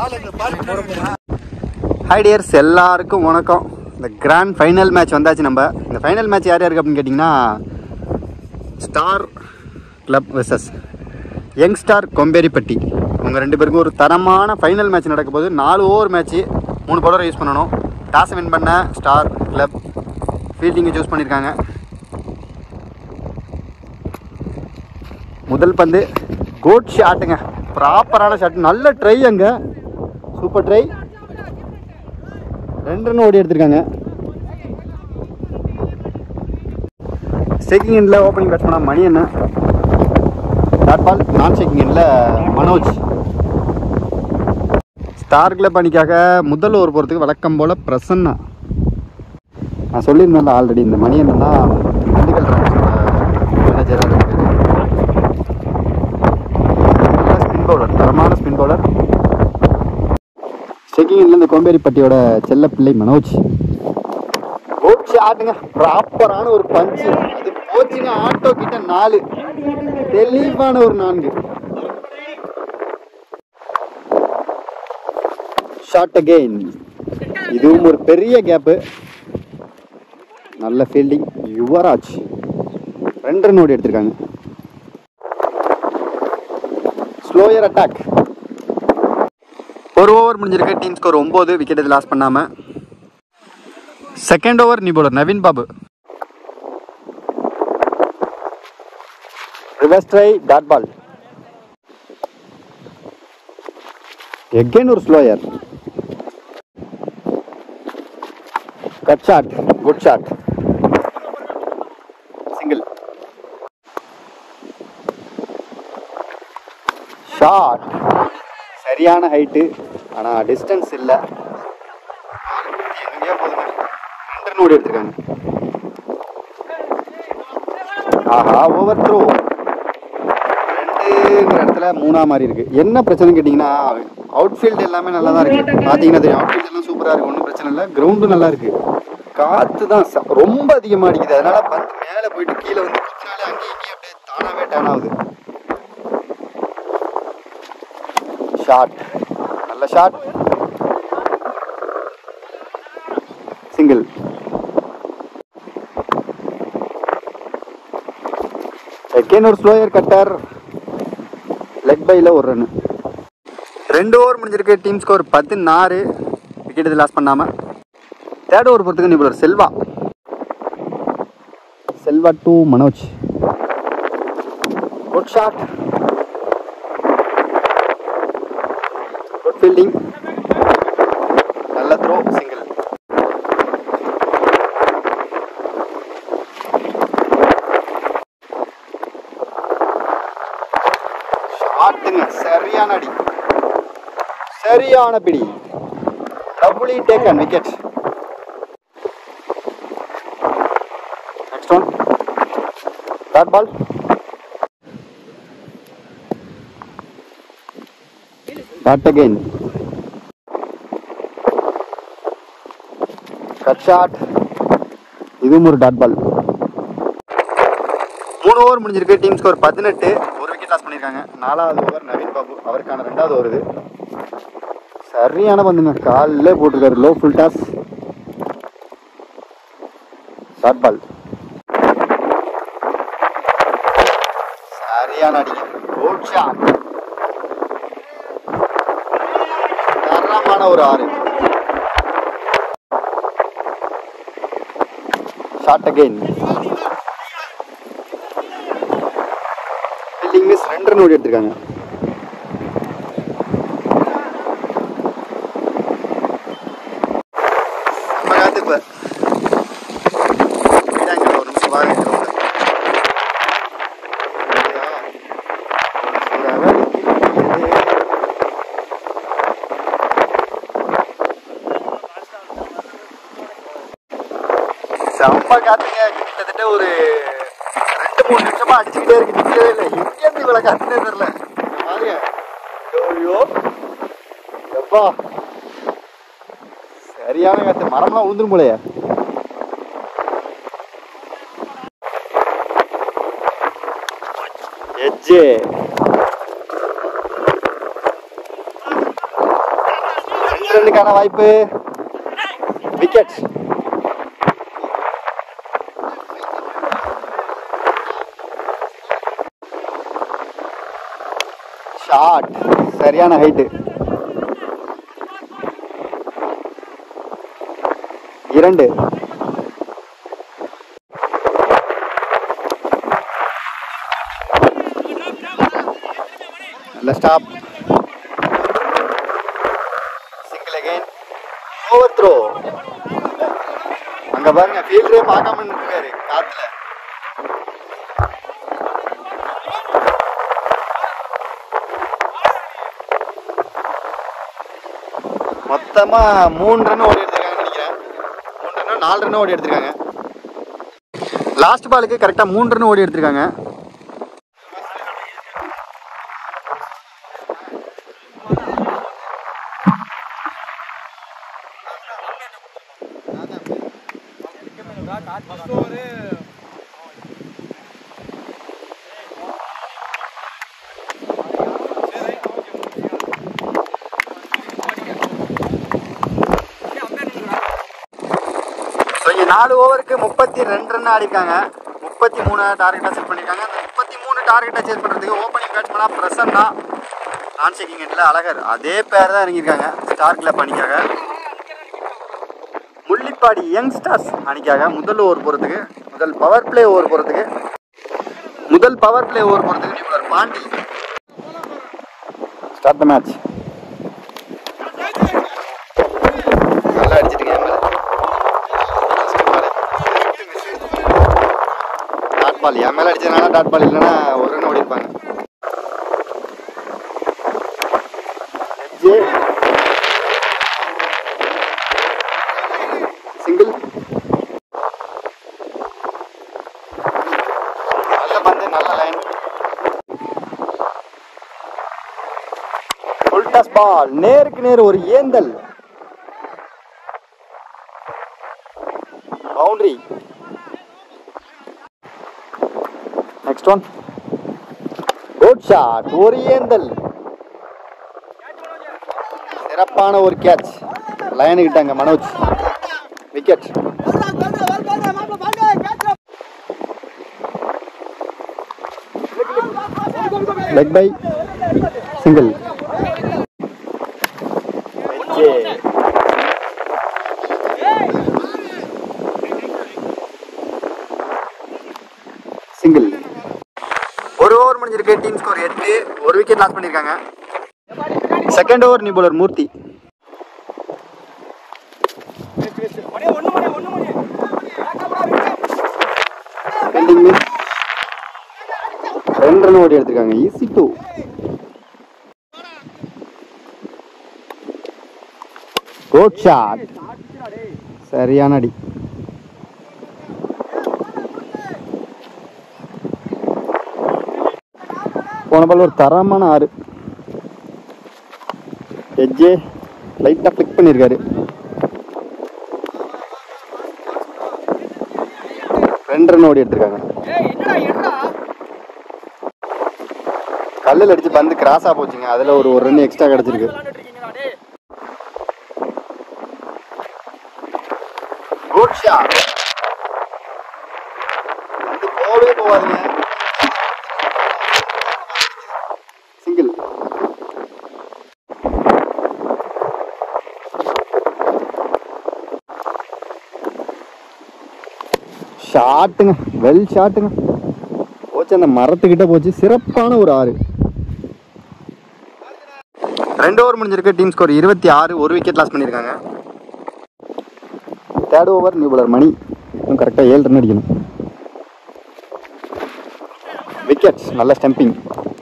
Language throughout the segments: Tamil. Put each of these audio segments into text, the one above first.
ஹாய் டியர்ஸ் எல்லாருக்கும் வணக்கம் இந்த கிராண்ட் ஃபைனல் மேட்ச் வந்தாச்சு நம்ம இந்த ஃபைனல் மேட்ச் யார் யாருக்கு அப்படின்னு கேட்டிங்கன்னா star club versus young star Komberipatti அவங்க ரெண்டு பேருக்கும் ஒரு தரமான ஃபைனல் மேட்ச் நடக்க போது நாலு ஓவர் மேட்ச்சு மூணு பவுலர் யூஸ் பண்ணணும் டாஸ் வின் பண்ண ஸ்டார் கிளப் ஃபீல்டிங்கை சூஸ் பண்ணியிருக்காங்க முதல் பந்து கோட் ஷாட்டுங்க ப்ராப்பரான ஷாட் நல்ல ட்ரை அங்கே சூப்பர் ட்ரை ரெண்டு ரன் ஓடி எடுத்திருக்காங்க செக்கிங் எண்டில் ஓப்பனிங் பேட்ஸ்மேனாக மணி என்ன டாட் பால் நான் செக்கிங் எண்டில் மனோஜ் ஸ்டார் கிளப் அணிக்காக முதல் ஓவர் போகிறதுக்கு வழக்கம் போல் பிரசன்னா நான் சொல்லியிருந்தேன்ல ஆல்ரெடி இந்த மணி என்னன்னா திண்டுக்கல் மேனேஜராக இருக்காரு நல்ல ஸ்பின் பவுலர் தரமான ஸ்பின் பவுலர் செக்கிங்ல இந்த கோம்பேரிப்பட்டியோட செல்ல பிள்ளை மனோஜ் கோட் ஷாட்டுங்க ப்ராப்பரான ஒரு பஞ்சு அது போச்சுங்க ஆட்டோ கிட்ட நாலு தெளிவான ஒரு நான்கு ஷாட் அகெயின் இதுவும் ஒரு பெரிய கேப்பு நல்ல ஃபீல்டிங் யுவராஜ் ரெண்டு ரன் ஓடி எடுத்திருக்காங்க ஸ்லோயர் அட்டாக் ஒரு ஓவர் முடிஞ்சிருக்கு டீம் ஸ்கோர் ஒம்பது விக்கெட் இது லாஸ் பண்ணாம second over new bowler Naveen Babu reverse try dot ball again ஒரு slower cut shot good shot single shot சரியான ஹைட்டு ஆனால் டிஸ்டன்ஸ் இல்லை எங்கேயோ போதுங்க ரெண்டு ரன் ஓடி எடுத்திருக்காங்க ஆஹா ஓவர் த்ரோ ரெண்டுங்கிற இடத்துல மூணா மாதிரி இருக்கு என்ன பிரச்சனை கேட்டிங்கன்னா அவுட்ஃபீல்டு எல்லாமே நல்லா தான் இருக்கு பார்த்தீங்கன்னா தெரியும் அவுட்ஃபீல்டு எல்லாம் சூப்பராக இருக்கு ஒன்றும் பிரச்சனை இல்லை கிரவுண்டும் நல்லா இருக்கு காற்று தான் ச- ரொம்ப அதிகமாக அடிக்குது அதனால பந்து மேலே போயிட்டு கீழே வந்து குச்சாலே அங்கேயும் இங்கேயும் அப்படியே தானாகவே டேன் ஆகுது ஷாட் நல்ல ஷாட் சிங்கிள் செகண்ட் ஒரு ஸ்லோயர் கட்டர் லெக் பைல ஒரு ரன் ரெண்டு ஓவர் முடிஞ்சிருக்கு டீம் ஸ்கோர் பதினாறு விக்கெட் இது லாஸ் பண்ணாம தேர்ட் ஓவர் பொறுத்துக்கு new bowler Selva Selva to Manoj good shot good fielding நல்ல த்ரோ சிங்கிள் ஷாட்டுங்க சரியான அடி சரியான பிடி டபுளி taken wicket next one dot ball dot again cut shot இதுவும் ஒரு டாட் பால் மூணு ஓவர் முடிஞ்சிருக்கு டீம் ஸ்கோர் பதினெட்டு ஒரு விக்கெட் லாஸ் பண்ணியிருக்காங்க நாலாவது ஓவர் நவீன் பாபு அவருக்கான ரெண்டாவது ஓவர் இது சரியான பந்துங்க காலில் போட்டிருக்காரு low full toss short ball சரியான அடிங்க குட் ஷாட் தரமான ஒரு ஆறு ஷாட் அகைன் ஃபீல்டிங் மிஸ் ரெண்டு ரன் ஓடி எடுத்திருக்காங்க நம்ம காத்து இப்ப இதாங்க, ஒரு நிமிஷம் வாங்க ground ல. ஒரு அழகு இருக்கிறது. செம்ம காத்துங்க கிட்டத்தட்ட ஒரு ரெண்டு மூணு நிமிஷமா அடிச்சுக்கிட்டே இருக்கு நிக்கவே இல்லை எங்க இருந்து இவ்வளவு காத்துனே தெரியல பாருங்க ஐயோ எப்பா சரியான காத்து மரம்லாம் உளுந்துரும் போலயே எஜ்ஜே சிங்கிளுக்கான வாய்ப்பு விக்கெட் ஷாட் சரியான ஹைட்டு இரண்டு நல்ல stop single again over throw அங்க பாருங்க ஃபீல்டரே பார்க்காம நின்றுருக்காரு காத்துல மொத்தமா மூணு ரன் ஓடி எடுத்திருக்காங்கன்னு நினைக்கிறேன் மூணு ரன்னோ நாலு ரன் ஓடி எடுத்திருக்காங்க லாஸ்ட் பாலுக்கு கரெக்டா மூணு ரன் ஓடி எடுத்திருக்காங்க ஸோ இங்கே நாலு ஓவருக்கு முப்பத்தி ரெண்டு ரன் ஆடிருக்காங்க முப்பத்தி மூணு டார்கெட்டாக செட் பண்ணியிருக்காங்க அந்த முப்பத்தி மூணு டார்கெட்டாக சேஸ் பண்ணுறதுக்கு ஓப்பனிங் பேட்ஸ்மனாக பிரசன்னா நான் செக்கிங் ஹெட்டில் அழகர் அதே பேர் தான் இறங்கியிருக்காங்க ஸ்டார் கிளப் அணிக்காக முள்ளிப்பாடி யங்ஸ்டர்ஸ் அணிக்காக முதல் ஓவர் போகிறதுக்கு முதல் பவர் பிளே ஓவர் போகிறதுக்கு முதல் பவர் பிளே ஓவர் போகிறதுக்கு நிபுணர் பாண்டி ஸ்டார்ட் த மேட்ச் நல்லா அடிச்சிருக்கேன் என் மேல. டாட் பால் என் மேல அடிச்சதுனால டாட் பால் இல்லைன்னா ஒரு ரன் ஓடி இருப்பாங்க சிங்கிள் நல்ல பந்து நல்ல லைன் ஃபுல் டஸ் பால் நேருக்கு நேர் ஒரு ஏந்தல் boundary next one good shot ஒரு ஏந்தல் சிறப்பான ஒரு கேட்ச் லைனு கிட்டாங்க Manoj wicket leg bye single single ஒரு ஓவர் முடிஞ்சிருக்கு டீம் ஸ்கோர் எட்டு ஒரு விக்கெட் லாஸ் பண்ணியிருக்காங்க second over new bowler Murthy Pending miss. ரெண்டு ரன் ஓடி எடுத்திருக்காங்க ஈஸி டூ குட் ஷாட் சரியான அடி போன பால் ஒரு தரமான ஆறு எஜ்ஜே லைட்டாக ஃபிளிக் பண்ணியிருக்காரு ரெண்டு ரன் ஓடி எடுத்திருக்காங்க கல்லில் அடிச்சு பந்து கிராஸாக போச்சுங்க அதில் ஒரு ஒரு ரன் எக்ஸ்ட்ரா கிடச்சிருக்கு குட் ஷாட் வந்து போவே போவாதுங்க சிங்கிள் ஷாட்டுங்க வெல் ஷாட்டுங்க போச்சு அந்த மரத்துக்கிட்ட போச்சு சிறப்பான ஒரு ஆறு ரெண்டு ஓவர் முடிஞ்சிருக்கு டீம் ஸ்கோர் இருபத்தி ஆறு ஒரு விக்கெட் லாஸ் பண்ணியிருக்காங்க third over new bowler Mani இன்னும் கரெக்டாக ஏழு ரன் அடிக்கணும் விக்கெட் நல்ல ஸ்டம்பிங்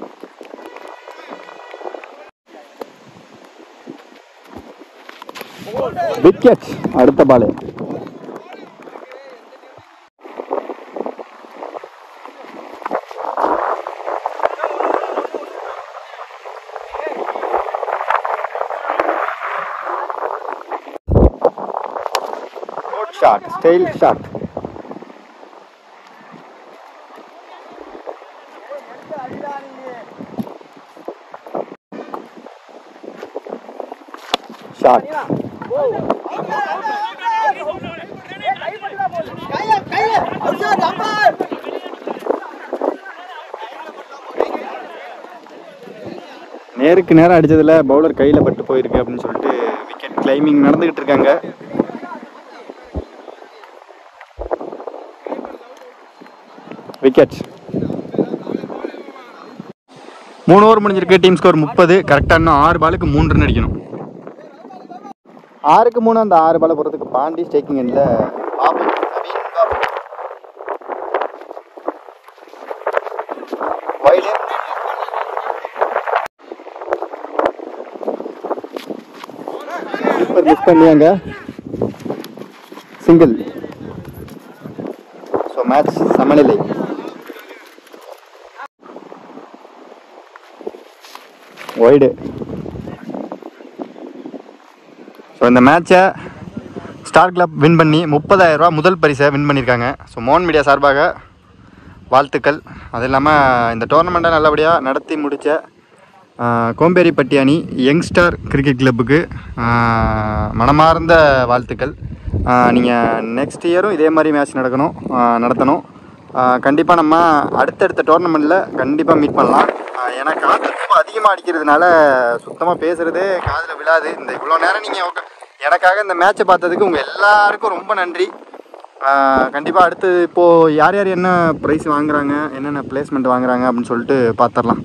விக்கெட் அடுத்த ball shot style shot shot நேருக்கு நேரம் அடிச்சதுல பவுலர் கையில் பட்டு போயிருக்கு அப்படின்னு சொல்லிட்டு விக்கெட் கிளைமிங் நடந்துகிட்டு இருக்காங்க விக்கெட் மூணு ஓவர் முடிஞ்சிருக்கு டீம் ஸ்கோர் முப்பது கரெக்டாக இன்னும் ஆறு பாலுக்கு மூணு ரன் அடிக்கணும் ஆறுக்கு மூணு அந்த ஆறு பாலை போகிறதுக்கு பாண்டி ஸ்டேக்கிங் எண்டில் பாபு நவீன் பாபு வைடு இப்போ மிஸ் பண்ணியாங்க சிங்கிள் ஸோ மேட்ச் சமநிலை ஒய்டு ஸோ இந்த மேட்சை ஸ்டார் கிளப் வின் பண்ணி 30000 ரூபாய் முதல் பரிசை வின் பண்ணியிருக்காங்க ஸோ மோகன் மீடியா சார்பாக வாழ்த்துக்கள் அது இல்லாமல் இந்த டோர்னமெண்ட்டை நல்லபடியாக நடத்தி முடித்த கோம்பேரிப்பட்டி அணி யங்ஸ்டார் கிரிக்கெட் கிளப்புக்கு ஆஹ், மனமார்ந்த வாழ்த்துக்கள் நீங்கள் நெக்ஸ்ட் இயரும் இதே மாதிரி மேட்ச் நடக்கணும் ஆஹ், நடத்தணும் கண்டிப்பாக நம்ம அடுத்தடுத்த டோர்னமெண்ட்டில் கண்டிப்பாக மீட் பண்ணலாம் ஆஹ், ஏன்னா காற்று ரொம்ப அதிகமாக அடிக்கிறதுனால சுத்தமாக பேசுகிறதே காதில் விழாது இந்த இவ்வளோ நேரம் நீங்கள் எனக்காக இந்த மேட்ச்சை பார்த்ததுக்கு உங்கள் எல்லாருக்கும் ரொம்ப நன்றி கண்டிப்பாக அடுத்து இப்போது யார் யார் என்ன ப்ரைஸ் வாங்குறாங்க என்னென்ன பிளேஸ்மெண்ட் வாங்குறாங்க அப்படின்னு சொல்லிட்டு பார்த்துடலாம்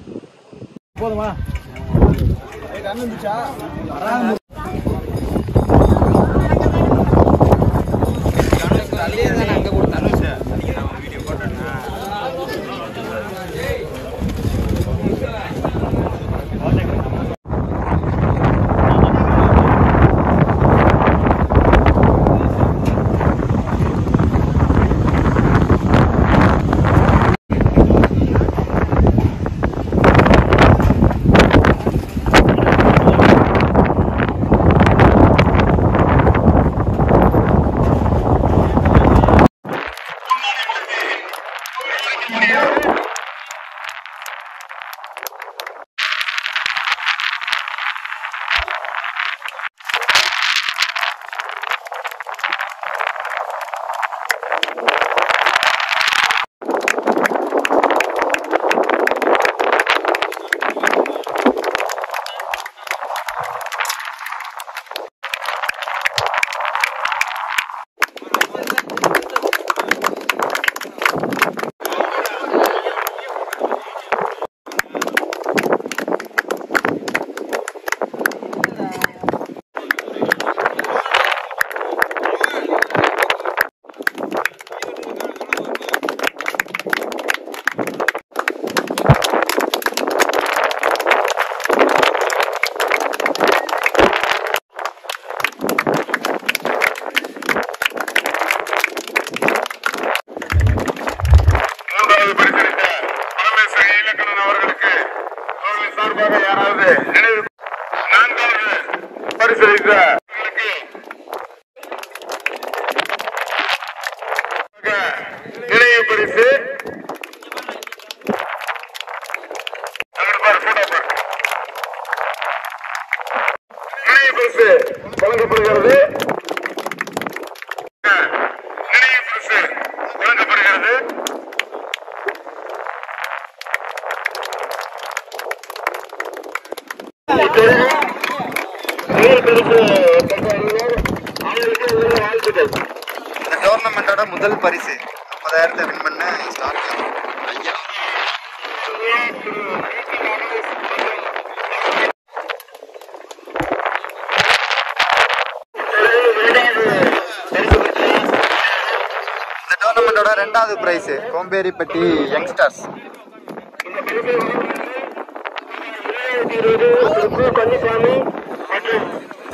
மூன்றாவது பரிசளித்த பரமேஸ்வர இலக்கணன் அவர்களுக்கு அவர்களின் சார்பாக யாராவது நினைவு நான்காவது பரிசளித்த அவர்களுக்கு நினைவு பரிசு அங்கிட்டு பாரு, photo பாரு. நினைவு பரிசு வழங்கப்படுகிறது நினைவு பரிசு வழங்கப்படுகிறது இந்த டோர்னமெண்ட்டோட முதல் பரிசு முப்பதாயிரத்தை வின் பண்ண ஸ்டார் ஐயா இந்த டோர்னமெண்ட்டோட ரெண்டாவது பிரைஸ் கோம்பேரிப்பட்டி யங்ஸ்டர்ஸ் பழனிசாமி மற்றும்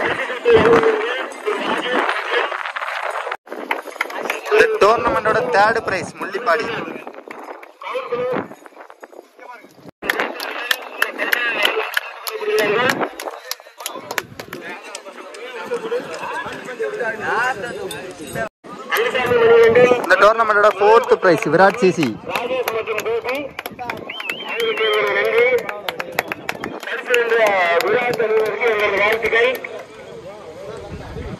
இந்த டோர்னமெண்ட்டோட தேர்ட் பிரைஸ் முள்ளிப்பாடி இந்த டோர்னமெண்ட்டோட fourth prize Virat CC Rajesh மற்றும் கோபி அவர்களுக்கு எங்களது நன்றி பரிசு வென்ற விராட் அணியினருக்கு எங்களது வாழ்த்துக்கள்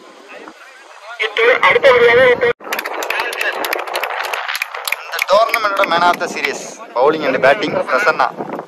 அடுத்தபடியாக இந்த டோர்னமெண்டோட man of the series bowling and batting Prasanna